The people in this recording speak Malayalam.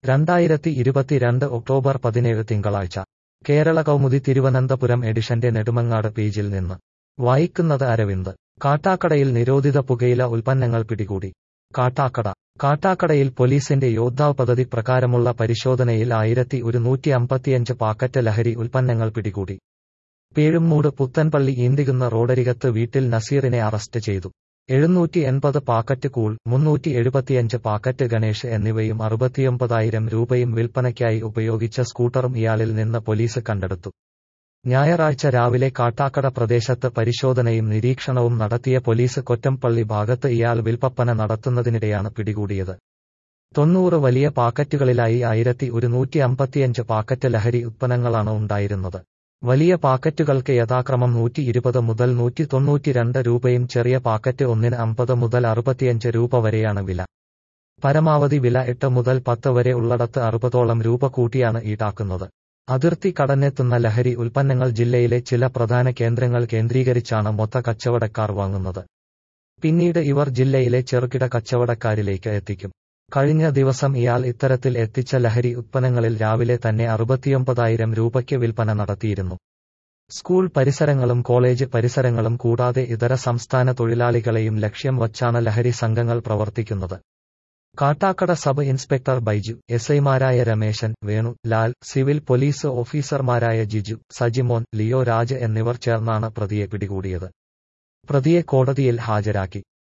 രണ്ടായിരത്തി ഇരുപത്തിരണ്ട് ഒക്ടോബർ പതിനേഴ് തിങ്കളാഴ്ച കേരള കൗമുദി തിരുവനന്തപുരം എഡിഷന്റെ നെടുമങ്ങാട് പേജിൽ നിന്ന് വായിക്കുന്നത് അരവിന്ദ് കാട്ടാക്കടയിൽ നിരോധിത പുകയില ഉൽപ്പന്നങ്ങൾ പിടികൂടി കാട്ടാക്കട കാട്ടാക്കടയിൽ പോലീസിന്റെ യോദ്ധാവ് പദ്ധതി പ്രകാരമുള്ള പരിശോധനയിൽ ആയിരത്തി ഒരുന്നൂറ്റി അമ്പത്തിയഞ്ച് പാക്കറ്റ് ലഹരി ഉൽപ്പന്നങ്ങൾ പിടികൂടി പേഴുമ്മൂട് പുത്തൻപള്ളി ഈന്തികുന്ന റോഡരികത്ത് വീട്ടിൽ നസീറിനെ അറസ്റ്റ് ചെയ്തു എഴുന്നൂറ്റി എൺപത് പാക്കറ്റ് കൂൾ മുന്നൂറ്റി എഴുപത്തിയഞ്ച് പാക്കറ്റ് ഗണേഷ് എന്നിവയും അറുപത്തിയൊമ്പതായിരം രൂപയും വിൽപ്പനയ്ക്കായി ഉപയോഗിച്ച സ്കൂട്ടറും ഇയാളിൽ നിന്ന് പോലീസ് കണ്ടെടുത്തു ഞായറാഴ്ച രാവിലെ കാട്ടാക്കട പ്രദേശത്ത് പരിശോധനയും നിരീക്ഷണവും നടത്തിയ പോലീസ് കൊറ്റംപള്ളി ഭാഗത്ത് ഇയാൾ വിൽപ്പന നടത്തുന്നതിനിടെയാണ് പിടികൂടിയത് തൊണ്ണൂറ് വലിയ പാക്കറ്റുകളിലായി ആയിരത്തി ഒരുന്നൂറ്റി അമ്പത്തിയഞ്ച് പാക്കറ്റ് ലഹരി ഉത്പന്നങ്ങളാണ് ഉണ്ടായിരുന്നത് വലിയ പാക്കറ്റുകൾക്ക് യഥാക്രമം നൂറ്റി ഇരുപത് മുതൽ നൂറ്റി തൊണ്ണൂറ്റിരണ്ട് രൂപയും ചെറിയ പാക്കറ്റ് ഒന്നിന് അമ്പത് മുതൽ അറുപത്തിയഞ്ച് രൂപ വരെയാണ് വില പരമാവധി വില എട്ട് മുതൽ പത്ത് വരെ ഉള്ളടത്ത് അറുപതോളം രൂപ കൂട്ടിയാണ് ഈടാക്കുന്നത് അതിർത്തി കടന്നെത്തുന്ന ലഹരി ഉൽപ്പന്നങ്ങൾ ജില്ലയിലെ ചില പ്രധാന കേന്ദ്രങ്ങൾ കേന്ദ്രീകരിച്ചാണ് മൊത്ത കച്ചവടക്കാർ വാങ്ങുന്നത് പിന്നീട് ഇവർ ജില്ലയിലെ ചെറുകിട കച്ചവടക്കാരിലേക്ക് എത്തിക്കും കഴിഞ്ഞ ദിവസം ഇയാൾ ഇത്തരത്തിൽ എത്തിച്ച ലഹരി ഉത്പന്നങ്ങളിൽ രാവിലെ തന്നെ അറുപത്തിയൊമ്പതായിരം രൂപയ്ക്ക് വിൽപ്പന നടത്തിയിരുന്നു സ്കൂൾ പരിസരങ്ങളും കോളേജ് പരിസരങ്ങളും കൂടാതെ ഇതര സംസ്ഥാന തൊഴിലാളികളെയും ലക്ഷ്യം വച്ചാണ് ലഹരി സംഘങ്ങൾ പ്രവർത്തിക്കുന്നത് Kattakada sub inspector Baiju S ഐമാരായ രമേശൻ വേണു ലാൽ സിവിൽ പോലീസ് ഓഫീസർമാരായ ജിജു സജിമോൻ ലിയോ രാജ് എന്നിവർ ചേർന്നാണ് പ്രതിയെ പിടികൂടിയത് പ്രതിയെ കോടതിയിൽ ഹാജരാക്കി